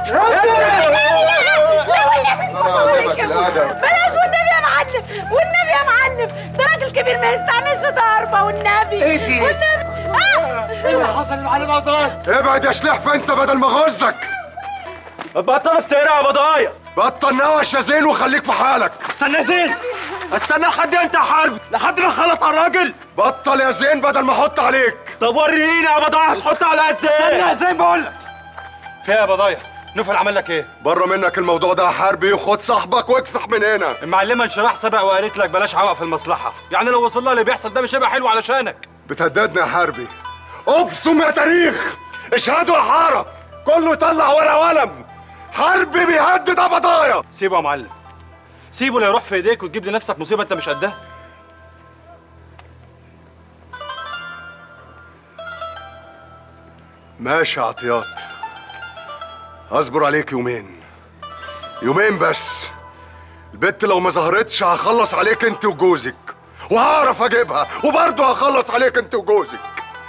بلاش والنبي يا معلم والنبي يا معلم ده راجل كبير ما يستعملش ضربه والنبي ايه دي؟ والنبي آه. ايه اللي حصل يا معلم عطايا؟ ابعد يا شلحف انت بدل ما غزك بطل افترا يا بضايع بطل نوش يا زين وخليك في حالك استنى يا زين استنى لحد امتى يا حرب لحد ما اخلص على الراجل بطل يا زين بدل ما احط عليك طب وريني يا بضايع هتحط على ازاي استنى يا زين بقول لك فيها يا بضايع نوفل عمل لك ايه بره منك الموضوع ده يا حربي وخد صاحبك واكسح من هنا المعلمه انشراح سبق وقالت لك بلاش عوق في المصلحه يعني لو وصل لها اللي بيحصل ده مش هيبقى حلو علشانك بتهددنا يا حربي ابصم يا تاريخ اشهدوا يا حاره كله يطلع ورقه وقلم حربي بيهدد ابضايا سيبه يا معلم سيبه لا يروح في ايديك وتجيب لنفسك مصيبه انت مش قدها ماشي يا عطيات اصبر عليك يومين يومين بس البت لو ما ظهرتش هخلص عليك انت وجوزك وهعرف اجيبها وبرضه هخلص عليك انت وجوزك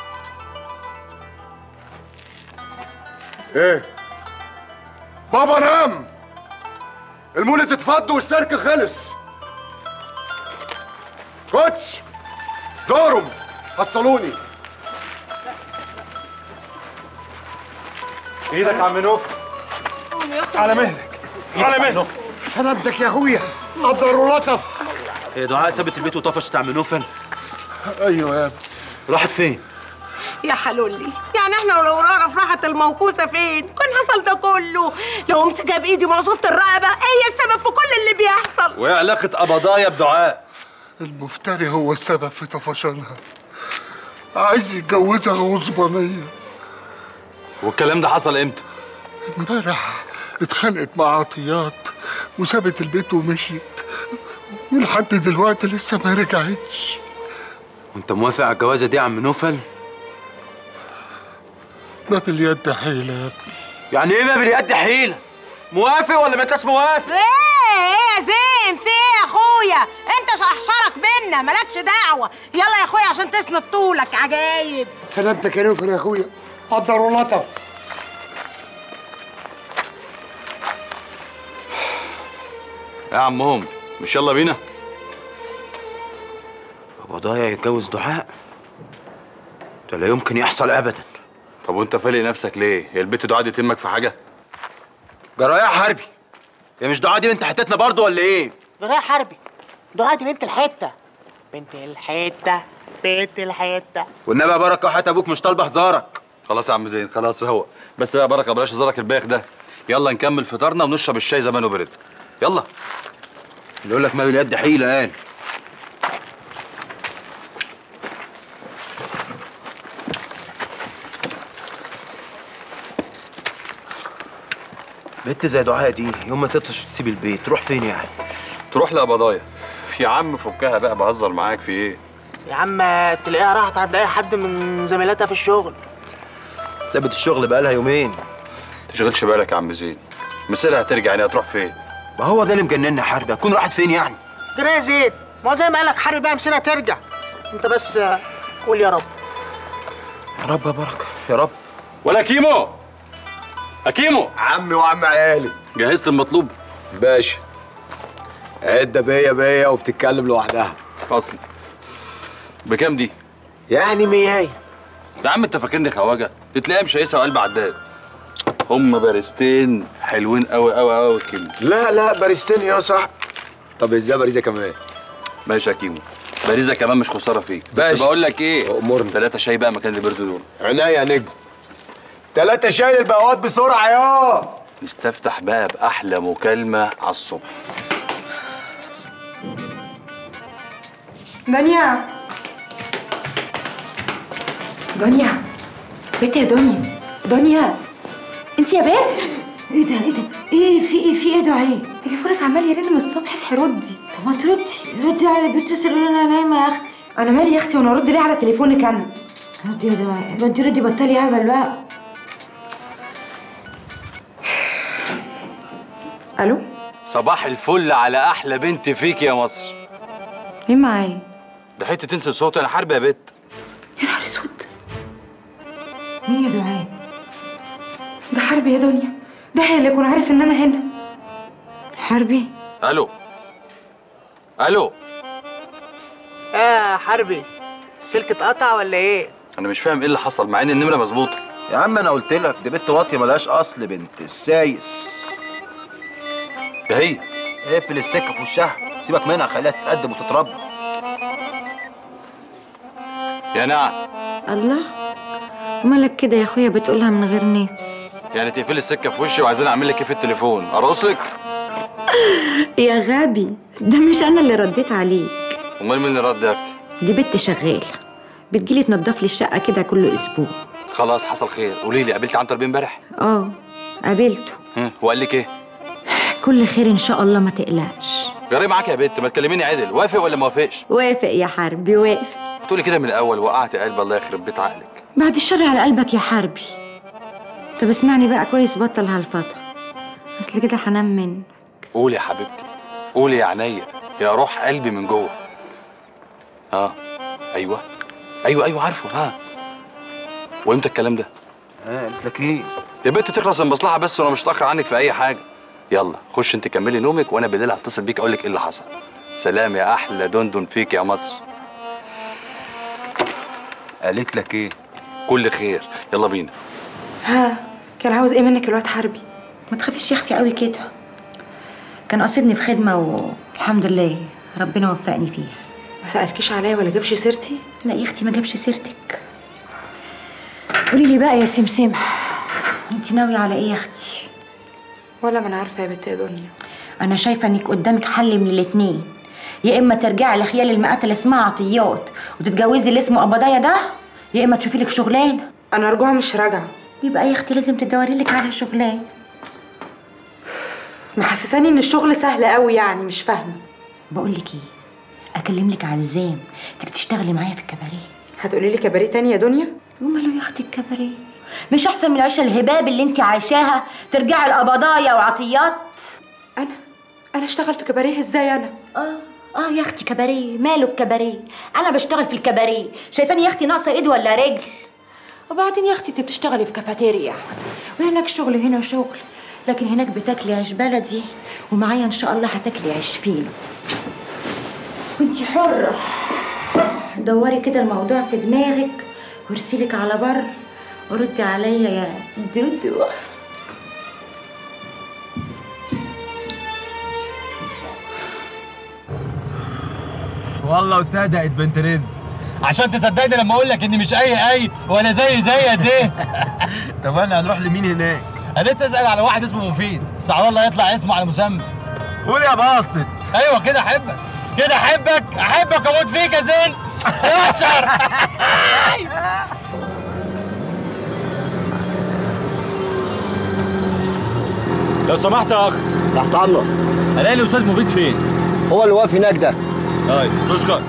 ايه بابا نام المولد اتفض والسيرك خلص كوتش دورم حصلوني ايدك يا عم نوف على مهلك على مهلك سندك يا اخويا قدر ولطف هي دعاء سابت البيت وطفشت عم نوفل ايوه يا ابني راحت فين يا حلولي يعني احنا لو نعرف راحت الموقوسه فين كان حصل ده كله لو امسكها بايدي معصوفه الرقبه هي السبب في كل اللي بيحصل وايه علاقه قبضايا بدعاء المفتري هو السبب في طفشانها عايز يتجوزها غصبانية والكلام ده حصل امتى امبارح اتخانقت مع عطيات وسابت البيت ومشيت ولحد دلوقتي لسه ما رجعتش وانت موافق على الجوازه دي يا عم نوفل ما باليد حيلة يا ابني يعني ايه ما باليد حيله موافق ولا ما انتش موافق ايه ايه يا زين في ايه يا اخويا انت شحشرك بينا مالكش دعوه يلا يا اخويا عشان تسند طولك عجايب سلامتك يا نوفل يا اخويا قدر ولطف يا عمهم مش يلا بينا قبضايا يتجوز دعاء ده لا يمكن يحصل ابدا طب وانت فالق نفسك ليه هي البت دعاء دي تهمك في حاجه جرايه حربي هي مش دعاء دي بنت حتتنا برضو ولا ايه جرايه حربي دعاء دي بنت الحته بنت الحته بنت الحته والنبي يا بركه وحياه ابوك مش طالبه هزارك خلاص يا عم زين خلاص هو بس بقى يا بركه بلاش هزارك البايخ ده يلا نكمل فطارنا ونشرب الشاي زمانه برد يلا اللي يقول لك ما باليد حيله قال بنت زي دعاء دي يوم ما تطش تسيب البيت تروح فين يعني تروح لقبضايا يا عم فكها بقى بهزر معاك في ايه يا عم تلاقيها راحت عند اي حد من زميلاتها في الشغل سابت الشغل بقالها يومين تشغلش بالك يا عم زين مسألة هترجع يعني هتروح فين ما هو ده اللي مجننا حرب هتكون راحت فين يعني جرايه زين ما هو زي ما قالك حربي بقى مسيرها ترجع انت بس آه، قول يا رب يا رب يا بركه يا رب ولا كيمو اكيمو عمي وعم عيالي جهزت المطلوب باشا عدة بيا بيا وبتتكلم لوحدها اصل بكام دي يعني مياي يا عم انت فاكرني خواجه تتلاقي مش هيسا وقلب عداد هم بارستين حلوين قوي قوي قوي كيمو لا لا باريستين يا صح طب ازاي باريزة كمان ماشي يا كيمو باريزة كمان مش خساره فيك بس ماشي. بقول لك ايه امورنا ثلاثة شاي بقى مكان اللي بيردوا دول عينيا يا نجم تلاتة شاي للبقوات بسرعة يا نستفتح بقى بأحلى مكالمة على الصبح دنيا دنيا بنت يا دنيا دنيا انت يا بنت ايه ده ايه ده ايه في ايه في ايه دعاء تليفونك عمال يرن من الصبح اصحي ردي طب ما تردي ردي على بيتصل يقول انا نايمه يا اختي انا مالي يا اختي وانا ارد ليه على تليفونك انا ردي يا دعاء ردي ردي بطلي هبل بقى الو صباح الفل على أحلى بنت فيك يا مصر مين معايا ده حتة تنسى صوت أنا حرب يا بت يا نهار اسود مين يا دعاء ده حرب يا دنيا ده هي اللي يكون عارف ان انا هنا حربي الو الو يا حربي السلك اتقطع ولا ايه؟ انا مش فاهم ايه اللي حصل مع ان النمره مظبوطه يا عم انا قلت لك دي بنت واطيه ملهاش اصل بنت السايس ده هي اقفل السكه في وشها سيبك منها خليها تتقدم وتتربى يا نعم الله مالك كده يا اخويا بتقولها من غير نفس يعني تقفلي السكه في وشي وعايزين اعمل لك ايه في التليفون ارقص لك يا غبي ده مش انا اللي رديت عليك امال مين اللي رد يا اختي دي بنت شغاله بتجيلي تنضف لي الشقه كده كل اسبوع خلاص حصل خير قولي لي قابلتي عنتر بيه امبارح اه قابلته هم، وقال لك ايه كل خير ان شاء الله ما تقلقش جري معاك يا بنت ما تكلميني عدل وافق ولا ما وافقش وافق يا حربي وافق تقولي كده من الاول وقعت قلب الله يخرب بيت عقلك بعد الشر على قلبك يا حربي طب اسمعني بقى كويس بطل هالفترة اصل كده هنام منك قولي يا حبيبتي قولي يا عينيا يا روح قلبي من جوه اه ايوه ايوه ايوه عارفه ها وامتى الكلام ده اه قلت لك ايه يا بنت تخلص المصلحه بس وانا مش هتاخر عنك في اي حاجه يلا خش انت كملي نومك وانا بالليل هتصل بيك اقول لك ايه اللي حصل سلام يا احلى دندن فيك يا مصر قالت لك ايه كل خير يلا بينا ها كان عاوز ايه منك الواد حربي ما تخافيش يا اختي قوي كده كان قاصدني في خدمه والحمد لله ربنا وفقني فيها ما سألكيش عليا ولا جابش سيرتي لا يا اختي ما جابش سيرتك قولي لي بقى يا سمسم انت ناويه على ايه يا اختي ولا ما انا عارفه يا بنت يا دنيا انا شايفه انك قدامك حل من الاتنين يا اما ترجعي لخيال المئات اللي اسمها عطيات وتتجوزي اللي اسمه قبضايه ده يا اما تشوفي لك شغلانه انا رجوع مش راجعه يبقى يا اختي لازم تدوري لك على شغلانه محسساني ان الشغل سهل قوي يعني مش فاهمه بقول لك ايه اكلم لك عزام تيجي تشتغلي معايا في الكباريه هتقولي لي كباريه تاني يا دنيا وماله يا اختي الكباريه مش احسن من العيشه الهباب اللي انت عايشاها ترجعي القبضايا وعطيات انا انا اشتغل في كباريه ازاي انا اه اه يا اختي كباريه ماله الكباريه انا بشتغل في الكباريه شايفاني يا اختي ناقصه ايد ولا رجل وبعدين يا اختي انت بتشتغلي في كافيتيريا وهناك شغل هنا شغل لكن هناك بتاكلي عيش بلدي ومعايا ان شاء الله هتاكلي عيش فينو وانت حره دوري كده الموضوع في دماغك وارسلك على بر وردي عليا يا دودو والله وصدقت بنت رز عشان تصدقني لما اقول لك اني مش اي اي ولا زي زي يا زين طب انا هنروح لمين هناك قالت تسال على واحد اسمه مفيد ساعة والله يطلع اسمه على مسمى قول يا باسط ايوه كده احبك كده احبك احبك واموت فيك يا زين اشعر لو سمحت يا اخ تحت امرك الاقي الاستاذ مفيد فين؟ هو اللي واقف هناك ده طيب تشكر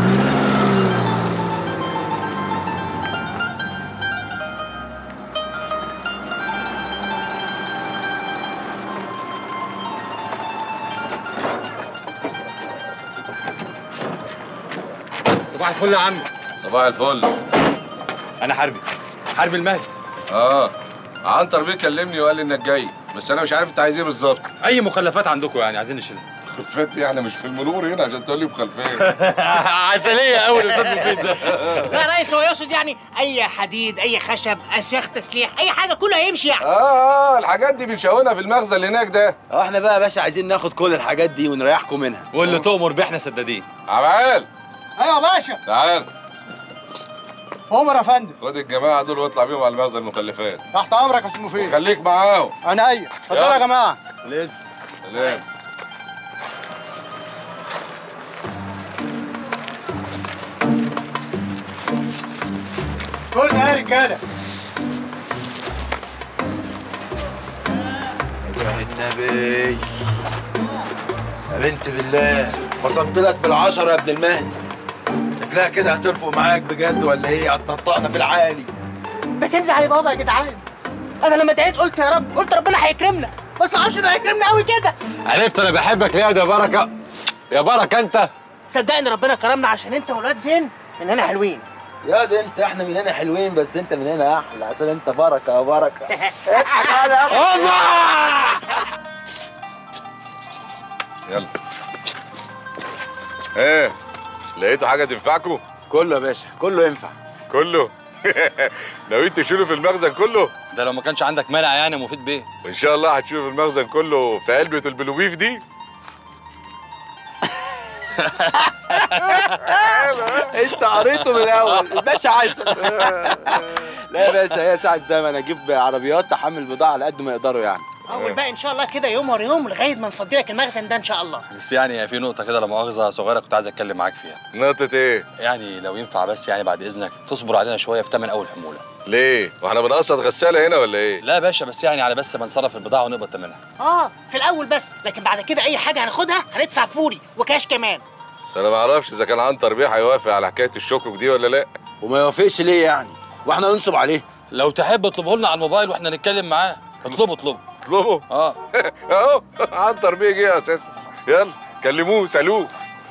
صباح الفل يا عم صباح الفل انا حربي حربي المهدي اه عنتر بيه كلمني وقال لي انك جاي بس انا مش عارف انت عايز ايه بالظبط اي مخلفات عندكم يعني عايزين نشيلها خلفات احنا مش في المرور هنا عشان تقول لي مخلفين عسليه قوي الاستاذ مفيد ده لا يا ريس هو يقصد يعني اي حديد اي خشب اسياخ تسليح اي حاجه كله هيمشي يعني اه اه الحاجات دي بنشونها في المخزن اللي هناك ده اه احنا بقى يا باشا عايزين ناخد كل الحاجات دي ونريحكم منها واللي تؤمر بيه احنا سدادين عمال ايوه يا باشا تعال عمر يا فندم خد الجماعه دول واطلع بيهم على المخزن المخلفات تحت امرك يا استاذ مفيد خليك معاهم عينيا اتفضلوا يلا. يا جماعه لازم سلام كل يا رجاله يا النبي يا بنت بالله وصلت لك بالعشرة يا ابن المهدي شكلها كده هترفق معاك بجد ولا ايه هتنطقنا في العالي ده كنز علي بابا يا جدعان انا لما دعيت قلت يا رب قلت ربنا هيكرمنا بس ما اعرفش انه هيكرمنا قوي كده عرفت انا بحبك ليه يا ده يا بركه يا بركه انت صدقني ربنا كرمنا عشان انت ولاد زين من هنا حلوين يا ده انت احنا من هنا حلوين بس انت من هنا احلى عشان انت بركه يا بركه اوبا ايه لقيتوا حاجه تنفعكم كله يا باشا كله ينفع كله ناويين تشيلوا في المخزن كله ده لو ما كانش عندك مانع يعني مفيد بيه وان شاء الله هتشيلوا في المخزن كله في علبه البلوبيف دي انت قريته من الاول الباشا عايز لا يا باشا هي ساعة زمن اجيب عربيات تحمل بضاعة على قد ما يقدروا يعني اول بقى ان شاء الله كده يوم ورا يوم لغايه ما نفضي لك المخزن ده ان شاء الله بس يعني في نقطة كده لا مؤاخذة صغيرة كنت عايز اتكلم معاك فيها نقطة ايه؟ يعني لو ينفع بس يعني بعد اذنك تصبر علينا شوية في تمن اول حمولة ليه؟ واحنا بنقسط غسالة هنا ولا ايه؟ لا يا باشا بس يعني على بس ما نصرف البضاعة ونقبض تمنها اه في الاول بس لكن بعد كده اي حاجه هناخدها هندفع فوري وكاش كمان بس انا ما اعرفش اذا كان عنتر بيه هيوافق على حكايه الشكرك دي ولا لا وما يوافقش ليه يعني واحنا ننصب عليه لو تحب اطلبه لنا على الموبايل واحنا نتكلم معاه اطلبه اطلبه اطلبه اه اهو عنتر بيه جه اساسا يلا كلموه سالوه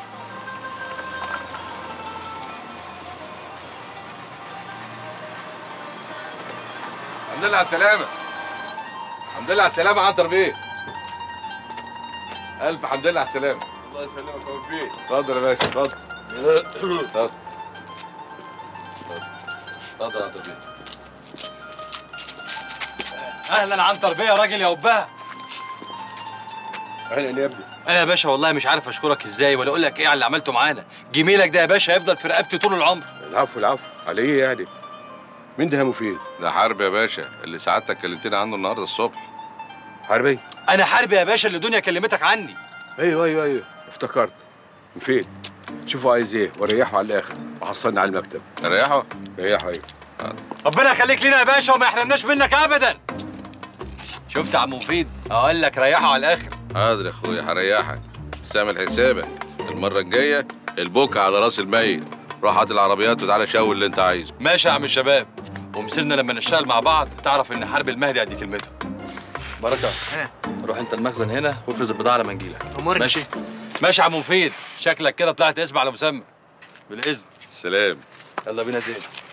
الحمد لله على السلامة الحمد لله على السلامة يا عنتر بيه ألف حمد لله على السلامة الله يسلمك يا وفيق اتفضل يا باشا اتفضل اتفضل اتفضل يا عنتر بيه اهلا عنتر بيه يا راجل يا وبها اهلا يا ابني انا يا باشا والله مش عارف اشكرك ازاي ولا اقول لك ايه على اللي عملته معانا جميلك ده يا باشا هيفضل في رقبتي طول العمر العفو العفو على ايه يعني مين ده مفيد ده حرب يا باشا اللي سعادتك كلمتني عنه النهارده الصبح حربي انا حربي يا باشا اللي دنيا كلمتك عني ايوه ايوه ايوه افتكرت مفيد شوفوا عايز ايه وريحه على الاخر وحصلني على المكتب ريحه ريحه ايوه ربنا يخليك لينا يا باشا وما يحرمناش منك ابدا شفت يا عم مفيد اقول لك ريحه على الاخر حاضر يا اخويا هريحك بس اعمل حسابك المره الجايه البوكة على راس الميت روح هات العربيات وتعالى شاور اللي انت عايزه ماشي يا عم الشباب ومسيرنا لما نشتغل مع بعض تعرف ان حرب المهدي قد كلمته بركه روح انت المخزن هنا وافرز البضاعه لما نجيلك أمورني. ماشي ماشي يا عم مفيد شكلك كده طلعت اسم على مسمى بالاذن سلام يلا بينا زين